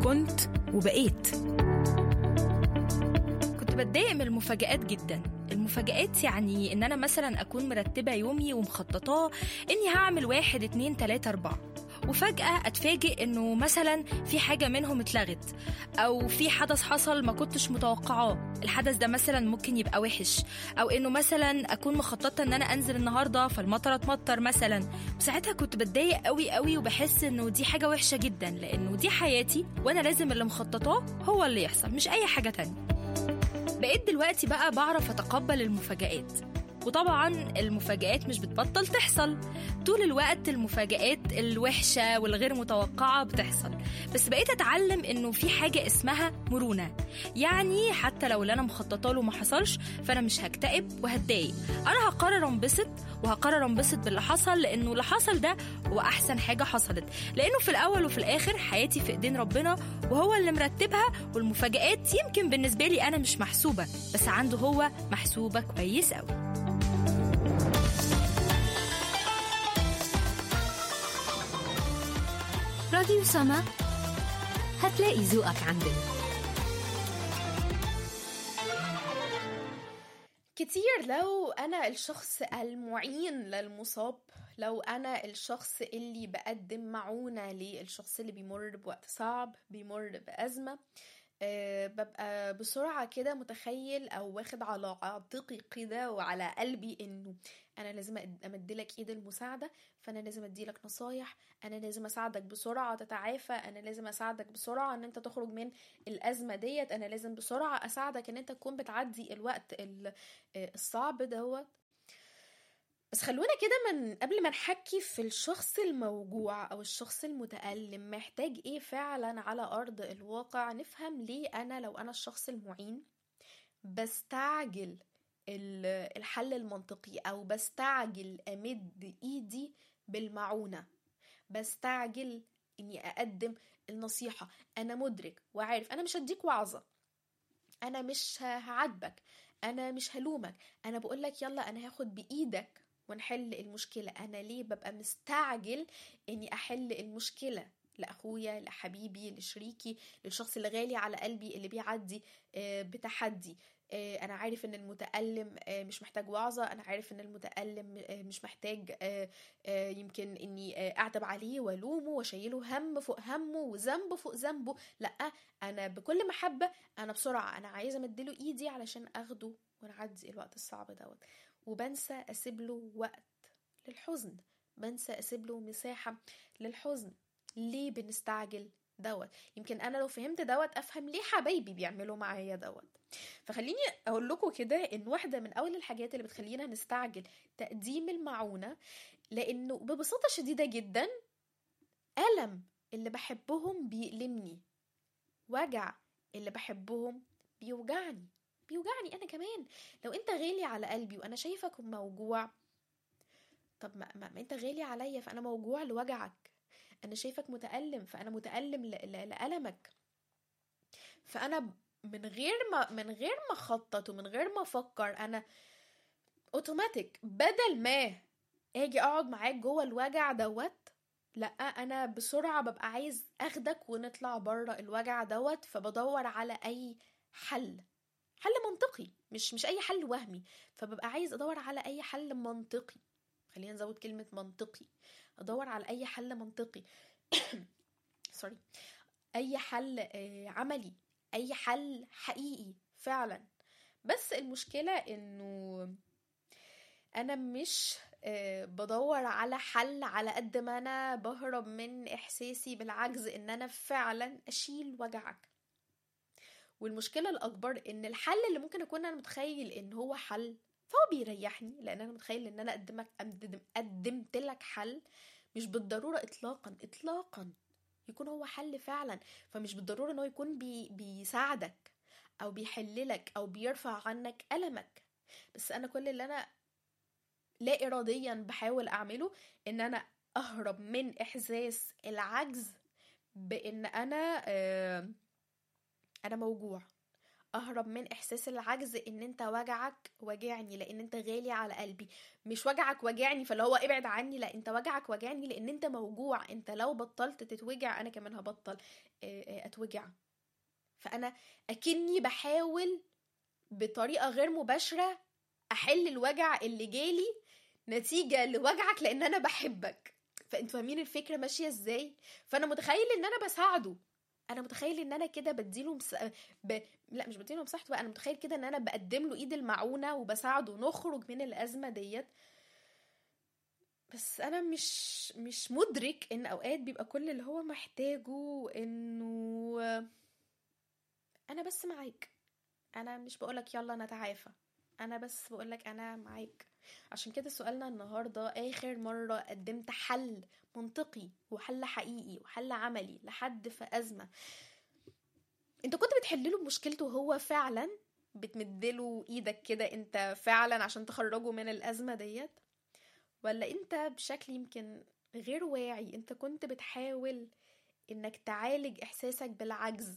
كنت وبقيت كنت بتضايق من المفاجآت جدا المفاجآت يعني إن أنا مثلا أكون مرتبة يومي ومخططاه إني هعمل واحد اتنين تلاتة أربعة وفجأة أتفاجئ إنه مثلا في حاجة منهم اتلغت أو في حدث حصل ما كنتش متوقعاه الحدث ده مثلا ممكن يبقى وحش أو إنه مثلا أكون مخططة إن أنا أنزل النهاردة فالمطرة تمطر مثلا وساعتها كنت بتضايق قوي قوي وبحس إنه دي حاجة وحشة جدا لأنه دي حياتي وأنا لازم اللي مخططاه هو اللي يحصل مش أي حاجة تانية بقيت دلوقتي بقى بعرف أتقبل المفاجآت وطبعا المفاجآت مش بتبطل تحصل طول الوقت المفاجآت الوحشة والغير متوقعة بتحصل بس بقيت أتعلم إنه في حاجة اسمها مرونة يعني حتى لو اللي أنا مخططة له ما حصلش فأنا مش هكتئب وهتضايق أنا هقرر أنبسط وهقرر أنبسط باللي حصل لأنه اللي حصل ده هو أحسن حاجة حصلت لأنه في الأول وفي الآخر حياتي في إيدين ربنا وهو اللي مرتبها والمفاجآت يمكن بالنسبة لي أنا مش محسوبة بس عنده هو محسوبة كويس أوي راديو سما هتلاقي ذوقك عندنا كتير لو أنا الشخص المعين للمصاب لو أنا الشخص اللي بقدم معونة للشخص اللي بيمر بوقت صعب بيمر بأزمة أه ببقى بسرعة كده متخيل أو واخد على عاتقي كده وعلى قلبي إنه أنا لازم أمدلك إيد المساعدة فأنا لازم أديلك نصايح أنا لازم أساعدك بسرعة تتعافى أنا لازم أساعدك بسرعة إن أنت تخرج من الأزمة ديت أنا لازم بسرعة أساعدك إن أنت تكون بتعدي الوقت الصعب دوت بس خلونا كده من قبل ما نحكي في الشخص الموجوع او الشخص المتألم محتاج ايه فعلا على ارض الواقع نفهم ليه انا لو انا الشخص المعين بستعجل الحل المنطقي او بستعجل امد ايدي بالمعونة بستعجل اني اقدم النصيحة انا مدرك وعارف انا مش هديك وعظة انا مش هعاتبك انا مش هلومك انا بقولك يلا انا هاخد بايدك ونحل المشكلة أنا ليه ببقى مستعجل إني أحل المشكلة لأخويا لحبيبي لشريكي للشخص اللي غالي على قلبي اللي بيعدي بتحدي أنا عارف إن المتألم مش محتاج وعظة أنا عارف إن المتألم مش محتاج يمكن إني أعتب عليه وألومه وأشيله هم فوق همه وذنب فوق ذنبه لأ أنا بكل محبة أنا بسرعة أنا عايزة أمدله إيدي علشان أخده ونعدي الوقت الصعب دوت وبنسى اسيب له وقت للحزن بنسى اسيب له مساحه للحزن ليه بنستعجل دوت يمكن انا لو فهمت دوت افهم ليه حبايبي بيعملوا معايا دوت فخليني اقول لكم كده ان واحده من اول الحاجات اللي بتخلينا نستعجل تقديم المعونه لانه ببساطه شديده جدا الم اللي بحبهم بيألمني وجع اللي بحبهم بيوجعني بيوجعني انا كمان لو انت غالي على قلبي وانا شايفك موجوع طب ما, ما, ما انت غالي عليا فانا موجوع لوجعك انا شايفك متألم فانا متألم لألمك فانا من غير ما من غير ما اخطط ومن غير ما افكر انا اوتوماتيك بدل ما اجي اقعد معاك جوه الوجع دوت لا انا بسرعه ببقى عايز اخدك ونطلع بره الوجع دوت فبدور على اي حل حل منطقي مش مش اي حل وهمي فببقى عايز ادور على اي حل منطقي خلينا نزود كلمة منطقي ادور على اي حل منطقي سوري اي حل عملي اي حل حقيقي فعلا بس المشكلة انه انا مش بدور على حل على قد ما انا بهرب من احساسي بالعجز ان انا فعلا اشيل وجعك والمشكلة الأكبر إن الحل اللي ممكن أكون أنا متخيل إن هو حل فهو بيريحني لأن أنا متخيل إن أنا قدمك قدمت لك حل مش بالضرورة إطلاقا إطلاقا يكون هو حل فعلا فمش بالضرورة إن هو يكون بي بيساعدك أو بيحللك أو بيرفع عنك ألمك بس أنا كل اللي أنا لا إراديا بحاول أعمله إن أنا أهرب من إحساس العجز بإن أنا آه انا موجوع اهرب من احساس العجز ان انت وجعك وجعني لان انت غالي على قلبي مش وجعك وجعني فاللي هو ابعد عني لا انت وجعك وجعني لان انت موجوع انت لو بطلت تتوجع انا كمان هبطل آه، آه، اتوجع فانا اكني بحاول بطريقه غير مباشره احل الوجع اللي جالي نتيجه لوجعك لان انا بحبك فانتوا فاهمين الفكره ماشيه ازاي فانا متخيل ان انا بساعده انا متخيل ان انا كده بديله مس... ب... لا مش بديله مساحته بقى انا متخيل كده ان انا بقدم له ايد المعونه وبساعده نخرج من الازمه ديت بس انا مش مش مدرك ان اوقات بيبقى كل اللي هو محتاجه انه انا بس معاك انا مش بقولك يلا نتعافى انا بس بقولك انا معاك عشان كده سؤالنا النهاردة آخر مرة قدمت حل منطقي وحل حقيقي وحل عملي لحد في أزمة انت كنت بتحلله مشكلته هو فعلا بتمدله ايدك كده انت فعلا عشان تخرجه من الأزمة ديت ولا انت بشكل يمكن غير واعي انت كنت بتحاول انك تعالج احساسك بالعجز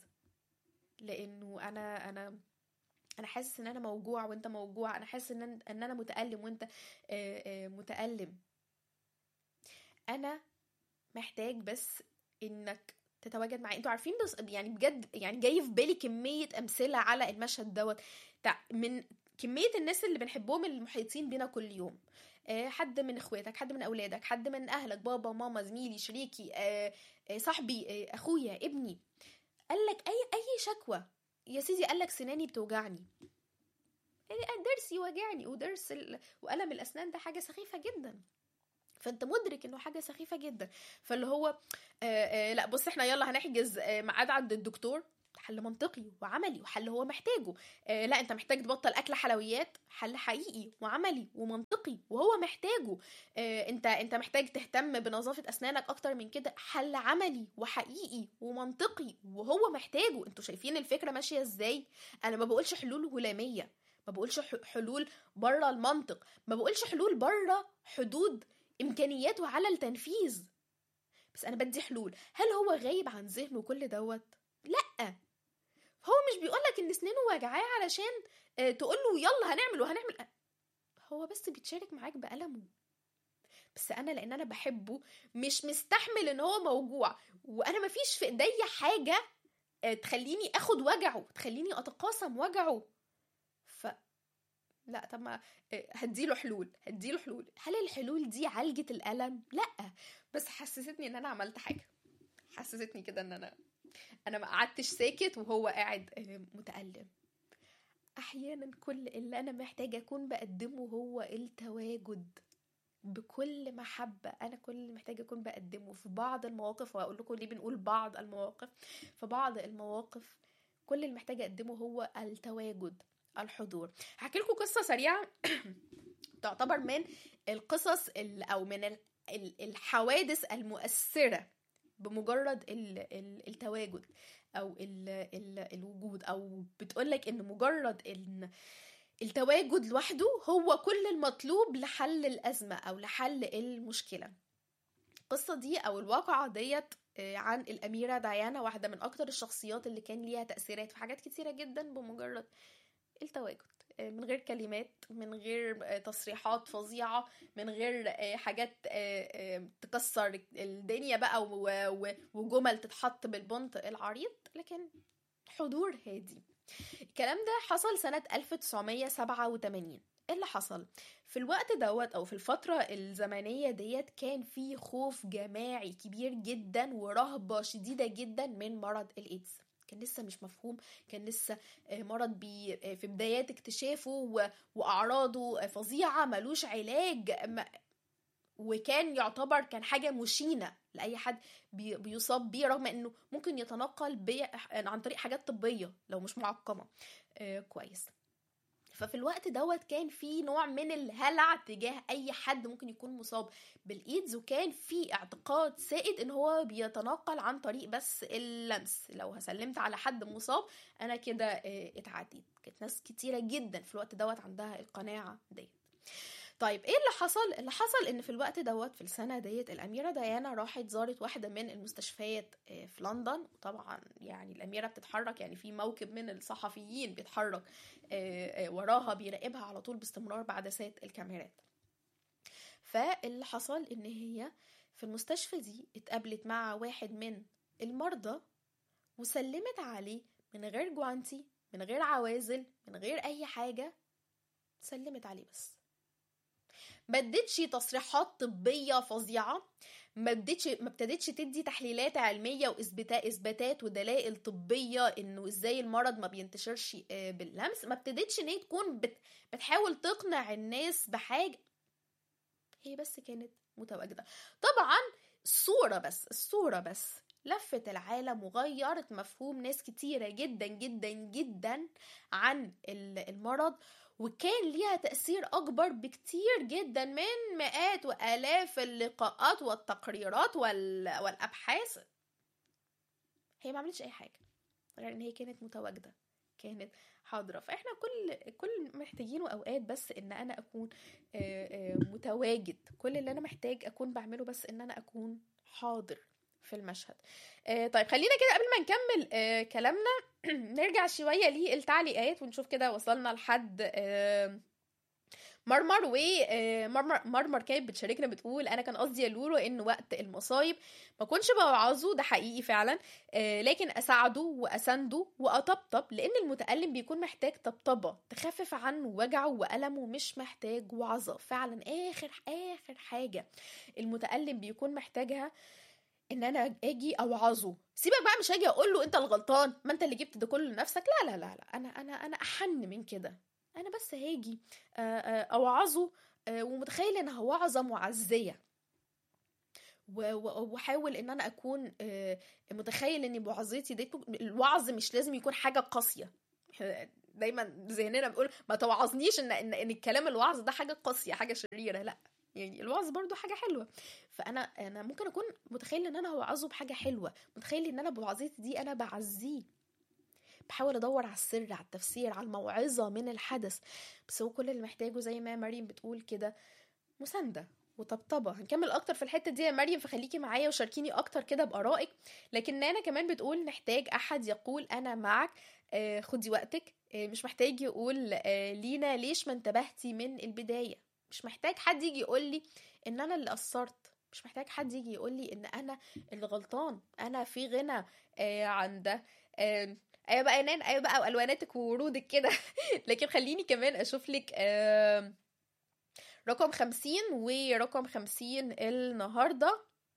لانه انا انا انا حاسس ان انا موجوع وانت موجوع انا حاسس ان أنا- ان انا متالم وانت آه، آه، متالم انا محتاج بس انك تتواجد معايا انتوا عارفين بس يعني بجد يعني جاي في بالي كميه امثله على المشهد دوت تع- من كميه الناس اللي بنحبهم المحيطين بينا كل يوم آه، حد من اخواتك حد من اولادك حد من اهلك بابا ماما زميلي شريكي آه، آه، صاحبي آه، اخويا ابني قال لك اي اي شكوى يا سيدي قال لك سناني بتوجعني ضرسي وجعني وضرس ال... وألم الأسنان ده حاجة سخيفة جدا فانت مدرك انه حاجه سخيفه جدا فاللي هو آه آه لا بص احنا يلا هنحجز آه ميعاد عند الدكتور حل منطقي وعملي وحل هو محتاجه آه لا انت محتاج تبطل اكل حلويات حل حقيقي وعملي ومنطقي وهو محتاجه آه انت انت محتاج تهتم بنظافه اسنانك اكتر من كده حل عملي وحقيقي ومنطقي وهو محتاجه انتوا شايفين الفكره ماشيه ازاي انا ما بقولش حلول هلاميه ما بقولش ح- حلول بره المنطق ما بقولش حلول بره حدود امكانياته على التنفيذ بس انا بدي حلول هل هو غايب عن ذهنه كل دوت لا هو مش بيقولك ان سنينه وجعاه علشان آه، تقول له يلا هنعمل وهنعمل آه، هو بس بيتشارك معاك بألمه بس انا لان انا بحبه مش مستحمل ان هو موجوع وانا مفيش في ايديا حاجه آه، تخليني اخد وجعه تخليني اتقاسم وجعه ف لا طب ما آه، هديله حلول هديله حلول هل الحلول دي عالجت الالم لا بس حسستني ان انا عملت حاجه حسستني كده ان انا انا ما قعدتش ساكت وهو قاعد آه، متألم احيانا كل اللي انا محتاجه اكون بقدمه هو التواجد بكل محبة أنا كل اللي محتاجة أكون بقدمه في بعض المواقف وهقول لكم ليه بنقول بعض المواقف في بعض المواقف كل اللي محتاجة أقدمه هو التواجد الحضور هحكي لكم قصة سريعة تعتبر من القصص ال- أو من ال- ال- الحوادث المؤثرة بمجرد ال- ال- التواجد أو ال- ال- الوجود أو بتقولك إن مجرد إن التواجد لوحده هو كل المطلوب لحل الأزمة أو لحل المشكلة القصة دي أو الواقعة ديت آه، عن الأميرة ديانا واحدة من أكتر الشخصيات اللي كان ليها تأثيرات في حاجات كتيرة جدا بمجرد التواجد آه، من غير كلمات من غير آه، تصريحات فظيعة من غير آه، حاجات آه، آه، تكسر الدنيا بقى و- و- وجمل تتحط بالبنط العريض لكن حضور هادي الكلام ده حصل سنة 1987 ايه اللي حصل في الوقت دوت او في الفترة الزمنية ديت كان في خوف جماعي كبير جدا ورهبة شديدة جدا من مرض الايدز كان لسه مش مفهوم كان لسه آه، مرض بي آه، في بدايات اكتشافه و- واعراضه آه، فظيعة ملوش علاج ما- وكان يعتبر كان حاجة مشينة لأي حد بي- بيصاب بيه رغم انه ممكن يتنقل بي عن طريق حاجات طبية لو مش معقمة آه كويس ففي الوقت دوت كان في نوع من الهلع تجاه اي حد ممكن يكون مصاب بالايدز وكان في اعتقاد سائد ان هو بيتنقل عن طريق بس اللمس لو هسلمت على حد مصاب انا كده آه، اتعديت كانت ناس كتيره جدا في الوقت دوت عندها القناعه ديت طيب ايه اللي حصل اللي حصل ان في الوقت دوت في السنه ديت الاميره ديانا راحت زارت واحده من المستشفيات آه، في لندن وطبعا يعني الاميره بتتحرك يعني في موكب من الصحفيين بيتحرك آه، آه، وراها بيراقبها على طول باستمرار بعدسات الكاميرات فاللي حصل ان هي في المستشفى دي اتقابلت مع واحد من المرضى وسلمت عليه من غير جوانتي من غير عوازل من غير اي حاجه سلمت عليه بس ما ادتش تصريحات طبيه فظيعه ما ادتش ما ابتدتش تدي تحليلات علميه واثباتات اثباتات ودلائل طبيه انه ازاي المرض ما بينتشرش آه، باللمس ما ابتدتش ان هي تكون بت بتحاول تقنع الناس بحاجه هي بس كانت متواجده طبعا الصوره بس الصوره بس لفت العالم وغيرت مفهوم ناس كتيره جدا جدا جدا عن ال- المرض وكان ليها تأثير أكبر بكتير جدا من مئات وآلاف اللقاءات والتقريرات وال... والأبحاث هي ما عملتش أي حاجة غير إن هي كانت متواجدة كانت حاضرة فإحنا كل كل محتاجينه أوقات بس إن أنا أكون آه، آه، متواجد كل اللي أنا محتاج أكون بعمله بس إن أنا أكون حاضر في المشهد آه، طيب خلينا كده قبل ما نكمل آه، كلامنا نرجع شوية للتعليقات ونشوف كده وصلنا لحد آه، مرمر و آه، مرمر مرمر كانت بتشاركنا بتقول انا كان قصدي يا لولو ان وقت المصايب ما كنتش بوعظه ده حقيقي فعلا آه، لكن اساعده واسنده واطبطب لان المتالم بيكون محتاج طبطبه تخفف عنه وجعه والمه مش محتاج وعظه فعلا اخر اخر حاجه المتالم بيكون محتاجها ان انا اجي اوعظه سيبك بقى مش هاجي اقول له انت الغلطان ما انت اللي جبت ده كله لنفسك لا لا لا لا انا انا انا احن من كده انا بس هاجي آه، آه، اوعظه آه، ومتخيل انها وعظه معزيه و- و- واحاول ان انا اكون آه، متخيل ان وعظتي دي تكون- الوعظ مش لازم يكون حاجه قاسيه دايما ذهننا بيقول ما توعظنيش ان ان, إن الكلام الوعظ ده حاجه قاسيه حاجه شريره لا يعني الوعظ برضو حاجه حلوه فانا انا ممكن اكون متخيل ان انا هوعظه بحاجه حلوه متخيل ان انا بوعظتي دي انا بعزيه بحاول ادور على السر على التفسير على الموعظه من الحدث بس هو كل اللي محتاجه زي ما مريم بتقول كده مسانده وطبطبه هنكمل اكتر في الحته دي يا مريم فخليكي معايا وشاركيني اكتر كده بارائك لكن نانا كمان بتقول نحتاج احد يقول انا معك آه خدي وقتك آه مش محتاج يقول آه لينا ليش ما انتبهتي من البدايه مش محتاج حد يجي يقول لي ان انا اللي قصرت مش محتاج حد يجي يقول لي ان انا اللي غلطان انا في غنى آه عن ده آه ايوه بقى يا نان ايوه بقى والواناتك وورودك كده لكن خليني كمان اشوف لك آه رقم خمسين ورقم خمسين النهارده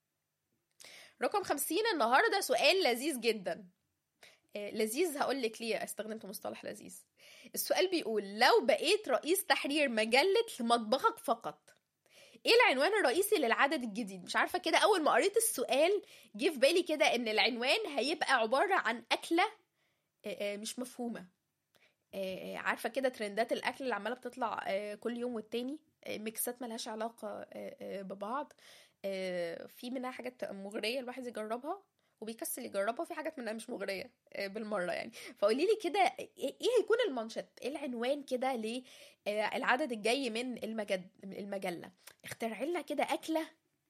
رقم خمسين النهارده سؤال لذيذ جدا آه، لذيذ هقول لك ليه استخدمت مصطلح لذيذ السؤال بيقول لو بقيت رئيس تحرير مجلة مطبخك فقط ايه العنوان الرئيسي للعدد الجديد مش عارفه كده اول ما قريت السؤال جه في بالي كده ان العنوان هيبقى عباره عن اكله آه، آه، مش مفهومه آه، آه، عارفه كده ترندات الاكل اللي عماله بتطلع آه، كل يوم والتاني آه، ميكسات ملهاش علاقه آه، آه، ببعض آه، في منها حاجات مغريه الواحد يجربها وبيكسل يجربها وفي حاجات منها مش مغريه آه، بالمره يعني فقولي لي كده ايه إيه هيكون المانشيت ايه العنوان كده للعدد الجاي من المجد من المجله اخترعي لنا كده اكله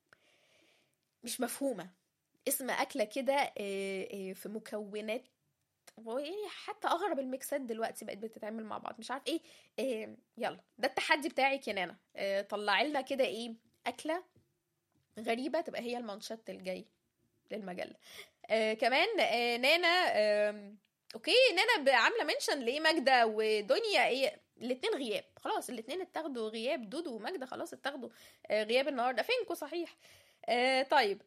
مش مفهومه اسم اكله كده آه، آه، في مكونات ويعني حتى اغرب الميكسات دلوقتي بقت بتتعمل مع بعض مش عارف ايه, إيه يلا ده التحدي بتاعك يا نانا إيه طلعي لنا كده ايه اكله غريبه تبقى هي المانشات الجاي للمجله آه كمان آه نانا آه اوكي نانا ب- عامله منشن ليه ماجده ودنيا ايه الاتنين غياب خلاص الاتنين اتاخدوا غياب دودو وماجده خلاص اتاخدوا آه غياب النهارده فينكوا صحيح آه طيب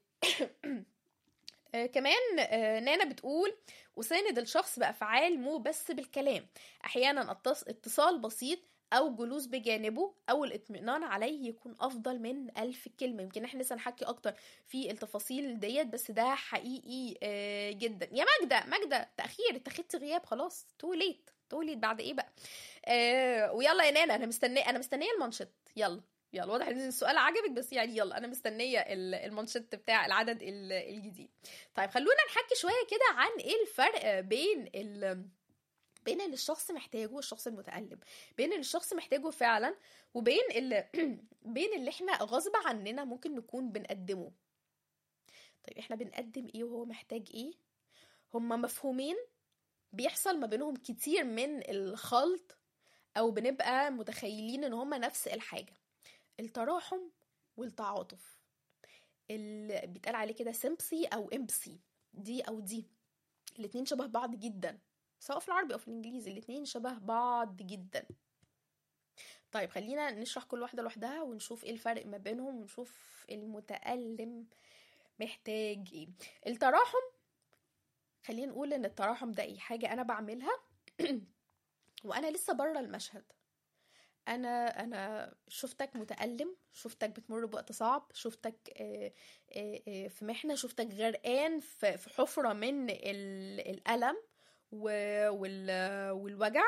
آه كمان آه نانا بتقول وساند الشخص بأفعال مو بس بالكلام أحيانا اتص- اتصال بسيط أو جلوس بجانبه أو الاطمئنان عليه يكون أفضل من ألف كلمة يمكن احنا لسه نحكي أكتر في التفاصيل ديت بس ده حقيقي آه، جدا يا ماجدة ماجدة تأخير اتخذت غياب خلاص تو ليت تو ليت بعد ايه بقى آه ويلا يا نانا انا مستنيه انا مستنيه المانشيت يلا يلا واضح ان السؤال عجبك بس يعني يلا انا مستنيه ال- المانشيت بتاع العدد ال- الجديد طيب خلونا نحكي شويه كده عن ايه الفرق بين ال بين اللي الشخص محتاجه والشخص المتألم بين اللي الشخص محتاجه فعلا وبين اللي بين اللي احنا غصب عننا ممكن نكون بنقدمه طيب احنا بنقدم ايه وهو محتاج ايه هما مفهومين بيحصل ما بينهم كتير من الخلط او بنبقى متخيلين ان هما نفس الحاجة التراحم والتعاطف اللي بيتقال عليه كده سيمبسي او امبسي دي او دي الاتنين شبه بعض جدا سواء في العربي او في الانجليزي الاتنين شبه بعض جدا طيب خلينا نشرح كل واحدة لوحدها ونشوف ايه الفرق ما بينهم ونشوف المتألم محتاج ايه التراحم خلينا نقول ان التراحم ده ايه حاجة انا بعملها وانا لسه بره المشهد انا انا شفتك متألم شفتك بتمر بوقت صعب شفتك آه، آه، آه، في محنة شفتك غرقان في في حفرة من ال- الألم و- وال- والوجع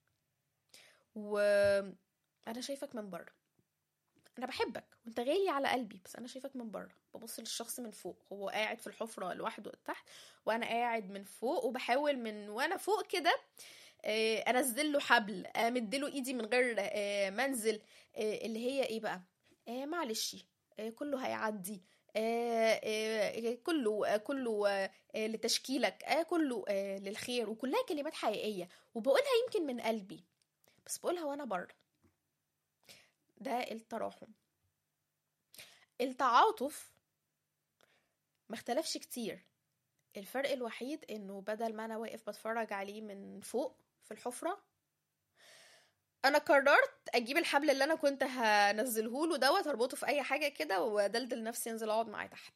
وانا شايفك من بره انا بحبك وانت غالي على قلبي بس انا شايفك من بره ببص للشخص من فوق هو قاعد في الحفره لوحده تحت وانا قاعد من فوق وبحاول من وانا فوق كده آه، انزل له حبل امد له ايدي من غير آه، منزل آه، اللي هي ايه بقى آه، معلش آه، كله هيعدي آه، آه، كله آه، كله آه، آه، لتشكيلك آه، كله آه، للخير وكلها كلمات حقيقيه وبقولها يمكن من قلبي بس بقولها وانا بره ده التراحم التعاطف ما اختلفش كتير الفرق الوحيد انه بدل ما انا واقف بتفرج عليه من فوق في الحفرة انا قررت اجيب الحبل اللي انا كنت هنزله له دوت اربطه في اي حاجة كده وادلدل نفسي انزل اقعد معاه تحت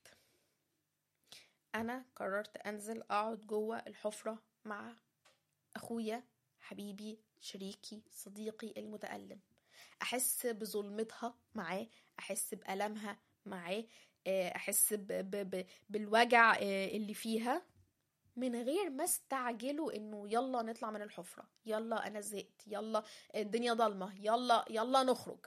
انا قررت انزل اقعد جوه الحفرة مع اخويا حبيبي شريكي صديقي المتألم احس بظلمتها معاه احس بألمها معاه آه، احس ب ب ب بالوجع آه، اللي فيها من غير ما استعجلوا انه يلا نطلع من الحفرة يلا انا زهقت يلا الدنيا ضلمة يلا يلا نخرج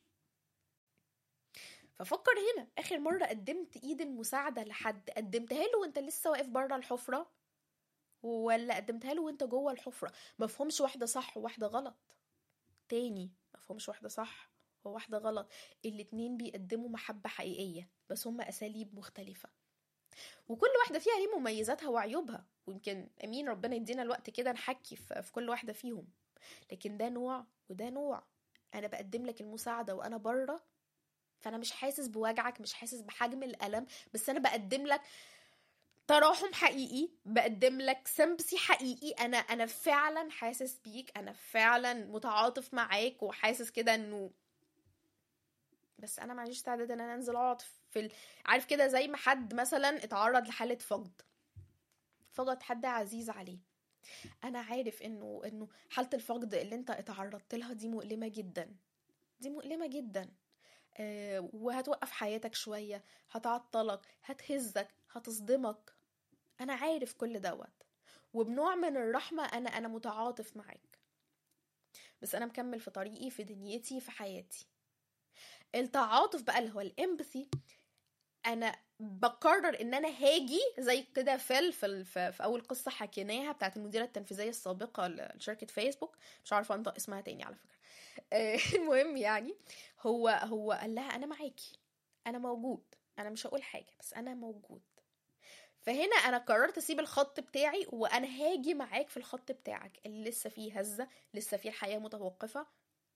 ففكر هنا اخر مرة قدمت ايد المساعدة لحد قدمتها له وانت لسه واقف بره الحفرة ولا قدمتها له وانت جوه الحفرة مفهومش واحدة صح وواحدة غلط تاني مفهومش واحدة صح وواحدة غلط الاتنين بيقدموا محبة حقيقية بس هما أساليب مختلفة وكل واحدة فيها ليه مميزاتها وعيوبها ويمكن أمين ربنا يدينا الوقت كده نحكي في في كل واحدة فيهم لكن ده نوع وده نوع أنا بقدم لك المساعدة وأنا بره فأنا مش حاسس بوجعك مش حاسس بحجم الألم بس أنا بقدم لك تراحم حقيقي بقدم لك سمبسي حقيقي انا انا فعلا حاسس بيك انا فعلا متعاطف معاك وحاسس كده انه بس انا معليش استعداد ان انا انزل اقعد في ال... عارف كده زي ما حد مثلا اتعرض لحاله فقد فقد حد عزيز عليه انا عارف انه انه حاله الفقد اللي انت اتعرضت لها دي مؤلمه جدا دي مؤلمه جدا آه وهتوقف حياتك شويه هتعطلك هتهزك هتصدمك انا عارف كل دوت وبنوع من الرحمه انا انا متعاطف معاك بس انا مكمل في طريقي في دنيتي في حياتي التعاطف بقى اللي هو الامباثي انا بقرر ان انا هاجي زي كده فيل في, ال- في, في اول قصه حكيناها بتاعت المديره التنفيذيه السابقه لشركه فيسبوك مش عارفه انطق اسمها تاني على فكره آه، المهم يعني هو هو قال لها انا معاكي انا موجود انا مش هقول حاجه بس انا موجود فهنا انا قررت اسيب الخط بتاعي وانا هاجي معاك في الخط بتاعك اللي لسه فيه هزه لسه فيه الحياه متوقفه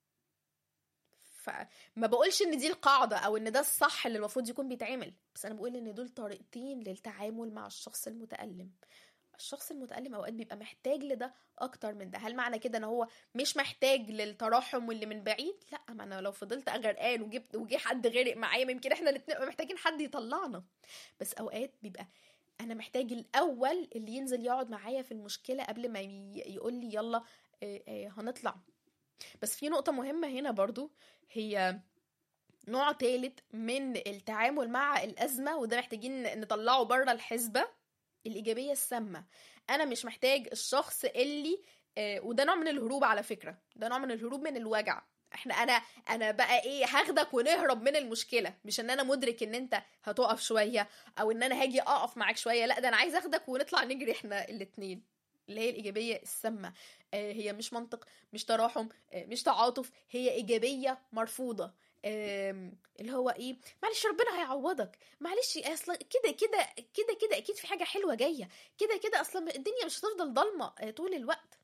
فما بقولش ان دي القاعده او ان ده الصح اللي المفروض يكون بيتعمل بس انا بقول ان دول طريقتين للتعامل مع الشخص المتالم الشخص المتألم أوقات بيبقى محتاج لده أكتر من ده هل معنى كده إن هو مش محتاج للترحم واللي من بعيد لا ما أنا لو فضلت غرقان وجبت وجي حد غرق معايا ما يمكن إحنا الاتنين نبقى محتاجين حد يطلعنا بس أوقات بيبقى أنا محتاج الأول اللي ينزل يقعد معايا في المشكلة قبل ما يقول لي يلا آه، آه، هنطلع بس في نقطة مهمة هنا برضو هي نوع تالت من التعامل مع الأزمة وده محتاجين نطلعه بره الحسبة الإيجابية السامة أنا مش محتاج الشخص اللي آه، وده نوع من الهروب على فكرة ده نوع من الهروب من الوجع احنا انا انا بقى ايه هاخدك ونهرب من المشكله مش ان انا مدرك ان انت هتقف شويه او ان انا هاجي اقف معاك شويه لا ده انا عايز اخدك ونطلع نجري احنا الاتنين اللي هي الايجابيه السامه آه، هي مش منطق مش تراحم آه، مش تعاطف هي ايجابيه مرفوضه آم، اللي هو ايه معلش ربنا هيعوضك معلش اصلا كده كده كده كده اكيد في حاجه حلوه جايه كده كده اصلا الدنيا مش هتفضل ضلمه آه، طول الوقت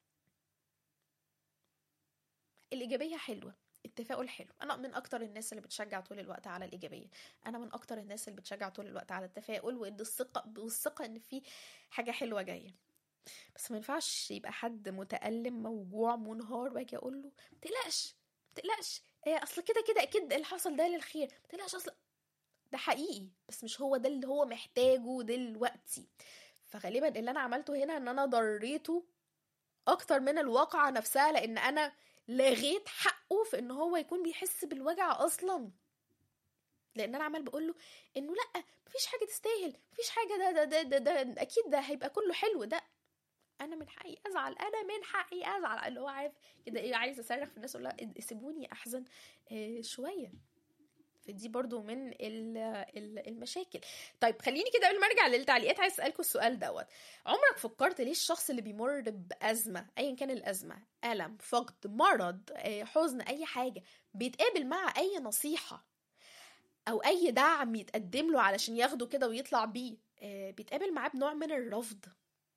الايجابيه حلوه التفاؤل حلو انا من اكتر الناس اللي بتشجع طول الوقت على الايجابيه انا من اكتر الناس اللي بتشجع طول الوقت على التفاؤل وان الثقه والثقه ان في حاجه حلوه جايه بس ما ينفعش يبقى حد متألم موجوع منهار واجي اقول له ما تقلقش ما تقلقش إيه اصل كده كده اكيد اللي حصل ده للخير ما تقلقش اصل ده حقيقي بس مش هو ده اللي هو محتاجه دلوقتي فغالبا اللي انا عملته هنا ان انا ضريته اكتر من الواقعة نفسها لان انا لغيت حقه في ان هو يكون بيحس بالوجع اصلا لان انا عمال بقول له انه لا مفيش حاجه تستاهل مفيش حاجه ده ده ده, ده, ده اكيد ده هيبقى كله حلو ده انا من حقي ازعل انا من حقي ازعل اللي هو عارف كده ايه عايز اصرخ في الناس اقول لها سيبوني احزن آه شويه فدي برضو من ال- ال- المشاكل طيب خليني كده قبل ما ارجع للتعليقات عايز اسالكم السؤال دوت عمرك فكرت ليه الشخص اللي بيمر بازمه ايا كان الازمه الم فقد مرض آه، حزن اي حاجه بيتقابل مع اي نصيحه او اي دعم يتقدم له علشان ياخده كده ويطلع بيه آه، بيتقابل معاه بنوع من الرفض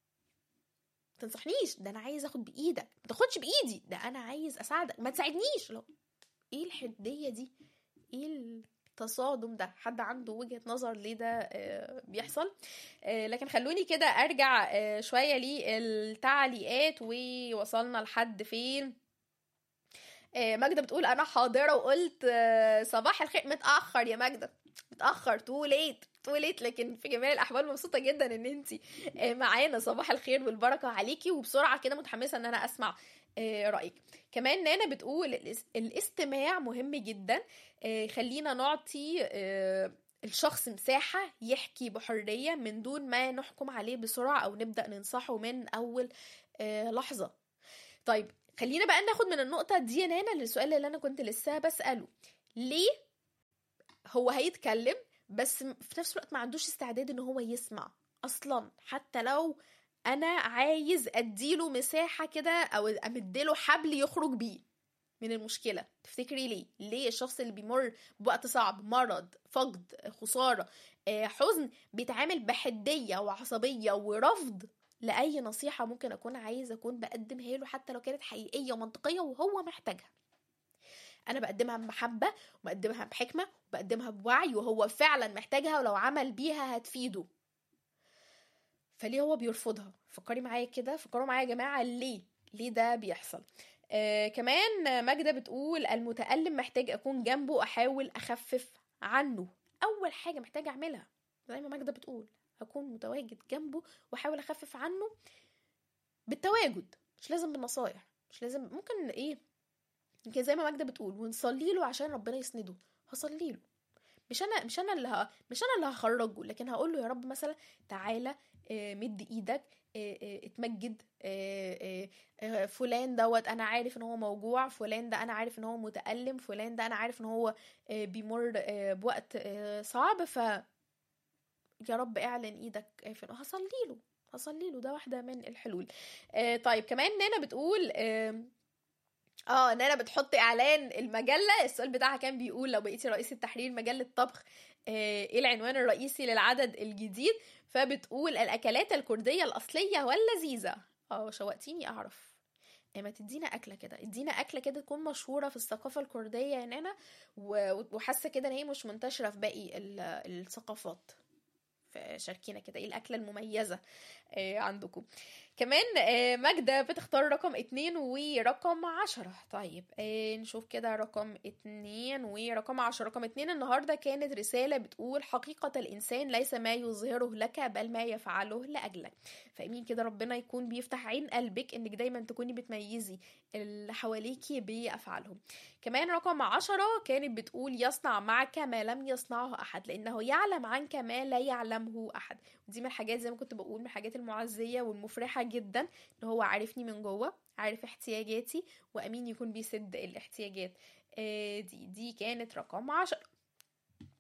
تنصحنيش ده انا عايز اخد بايدك ما تاخدش بايدي ده انا عايز اساعدك ما تساعدنيش لو ايه الحديه دي ايه التصادم ده حد عنده وجهة نظر ليه ده آه، بيحصل آه، لكن خلوني كده ارجع آه، شوية للتعليقات ووصلنا لحد فين آه، ماجدة بتقول انا حاضرة وقلت آه، صباح الخير متأخر يا ماجدة متأخر تو ليت تو ليت لكن في جميع الاحوال مبسوطة جدا ان انت معانا صباح الخير والبركة عليكي وبسرعة كده متحمسة ان انا اسمع آه، رأيك كمان نانا بتقول الاس- الاستماع مهم جدا آه، خلينا نعطي آه، الشخص مساحة يحكي بحرية من دون ما نحكم عليه بسرعة أو نبدأ ننصحه من أول آه، لحظة طيب خلينا بقى ناخد من النقطة دي يا نانا للسؤال اللي أنا كنت لسه بسأله ليه هو هيتكلم بس م- في نفس الوقت ما عندوش استعداد ان هو يسمع اصلا حتى لو انا عايز اديله مساحه كده او امدله حبل يخرج بيه من المشكله تفتكري ليه ليه الشخص اللي بيمر بوقت صعب مرض فقد خساره آه، حزن بيتعامل بحديه وعصبيه ورفض لاي نصيحه ممكن اكون عايز اكون بقدمها له حتى لو كانت حقيقيه ومنطقيه وهو محتاجها انا بقدمها بمحبه وبقدمها بحكمه وبقدمها بوعي وهو فعلا محتاجها ولو عمل بيها هتفيده فليه هو بيرفضها فكري معايا كده فكروا معايا يا جماعه ليه ليه ده بيحصل آه كمان ماجدة بتقول المتألم محتاج أكون جنبه أحاول أخفف عنه أول حاجة محتاجة أعملها زي ما ماجدة بتقول أكون متواجد جنبه وأحاول أخفف عنه بالتواجد مش لازم بالنصايح مش لازم ممكن إيه يمكن زي ما ماجدة بتقول ونصلي له عشان ربنا يسنده هصلي له مش انا مش انا اللي ه... مش انا اللي هخرجه لكن هقول له يا رب مثلا تعالى آه، مد ايدك آه، آه، اتمجد آه، آه، آه، فلان دوت انا عارف ان هو موجوع فلان ده انا عارف ان هو متألم فلان ده انا عارف ان هو آه، بيمر آه، بوقت آه، صعب ف يا رب اعلن ايدك آه، في هصلي له هصلي له ده واحدة من الحلول آه، طيب كمان نانا بتقول آم، اه نانا بتحط اعلان المجله السؤال بتاعها كان بيقول لو بقيتي رئيسة تحرير مجله طبخ آه، ايه العنوان الرئيسي للعدد الجديد فبتقول الاكلات الكرديه الاصليه واللذيذه اه شوقتيني اعرف آه، ما تدينا اكله كده ادينا اكله كده تكون مشهوره في الثقافه الكرديه يا نانا و- وحاسه كده ان هي مش منتشره في باقي ال- الثقافات فشاركينا كده ايه الاكله المميزه آه، عندكم كمان آه، ماجدة بتختار رقم اتنين ورقم عشرة طيب آه، نشوف كده رقم اتنين ورقم عشرة رقم اتنين النهاردة كانت رسالة بتقول حقيقة الإنسان ليس ما يظهره لك بل ما يفعله لأجلك فأمين كده ربنا يكون بيفتح عين قلبك إنك دايما تكوني بتميزي اللي حواليكي بأفعالهم كمان رقم عشرة كانت بتقول يصنع معك ما لم يصنعه أحد لأنه يعلم عنك ما لا يعلمه أحد ودي من الحاجات زي ما كنت بقول من الحاجات المعزية والمفرحة جدا ان هو عارفني من جوه عارف احتياجاتي وامين يكون بيسد الاحتياجات آه، دي دي كانت رقم عشرة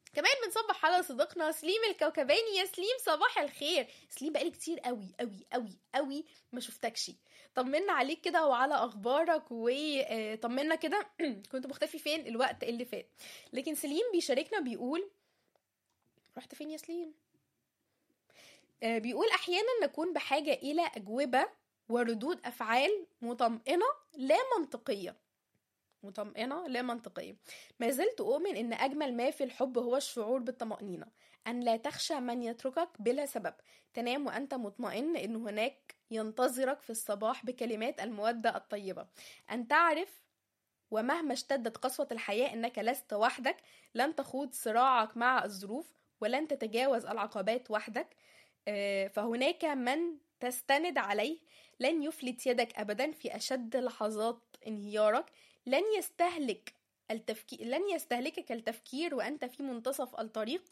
كمان بنصبح على صديقنا سليم الكوكباني يا سليم صباح الخير سليم بقالي كتير قوي قوي قوي قوي ما شفتكش طمنا عليك كده وعلى اخبارك وطمنا كده كنت مختفي فين الوقت اللي فات لكن سليم بيشاركنا بيقول رحت فين يا سليم آه، بيقول احيانا نكون بحاجه الى اجوبه وردود افعال مطمئنه لا منطقيه مطمئنه لا منطقيه ما زلت اؤمن ان اجمل ما في الحب هو الشعور بالطمانينه ان لا تخشى من يتركك بلا سبب تنام وانت مطمئن ان هناك ينتظرك في الصباح بكلمات الموده الطيبه ان تعرف ومهما اشتدت قسوة الحياة إنك لست وحدك لن تخوض صراعك مع الظروف ولن تتجاوز العقبات وحدك آه، فهناك من تستند عليه لن يفلت يدك أبدا في أشد لحظات انهيارك لن يستهلك التفكير لن يستهلكك التفكير وأنت في منتصف الطريق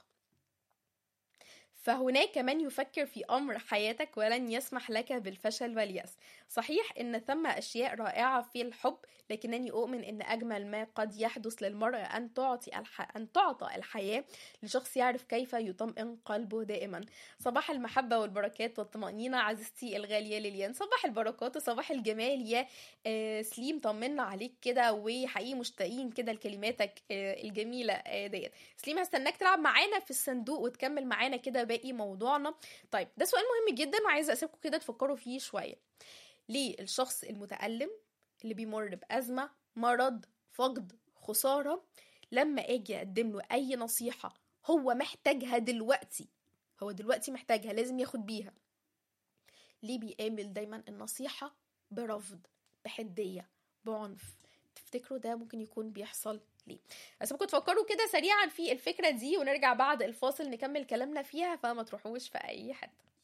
فهناك من يفكر في أمر حياتك ولن يسمح لك بالفشل واليأس صحيح إن ثم أشياء رائعة في الحب لكنني أؤمن إن أجمل ما قد يحدث للمرء أن تعطي الح... أن تعطى الحياة لشخص يعرف كيف يطمئن قلبه دائما صباح المحبة والبركات والطمأنينة عزيزتي الغالية ليليان صباح البركات وصباح الجمال يا آه، سليم طمنا عليك كده وحقيقي مشتاقين كده لكلماتك آه، الجميلة آه، ديت سليم هستناك تلعب معانا في الصندوق وتكمل معانا كده باقي موضوعنا طيب ده سؤال مهم جدا وعايزة أسيبكم كده تفكروا فيه شوية ليه الشخص المتألم اللي بيمر بأزمة مرض فقد خسارة لما أجي أقدم له أي نصيحة هو محتاجها دلوقتي هو دلوقتي محتاجها لازم ياخد بيها ليه بيقابل دايما النصيحة برفض بحدية بعنف تفتكروا ده ممكن يكون بيحصل ليه اسيبكم تفكروا كده سريعا في الفكرة دي ونرجع بعد الفاصل نكمل كلامنا فيها فما تروحوش في أي حتة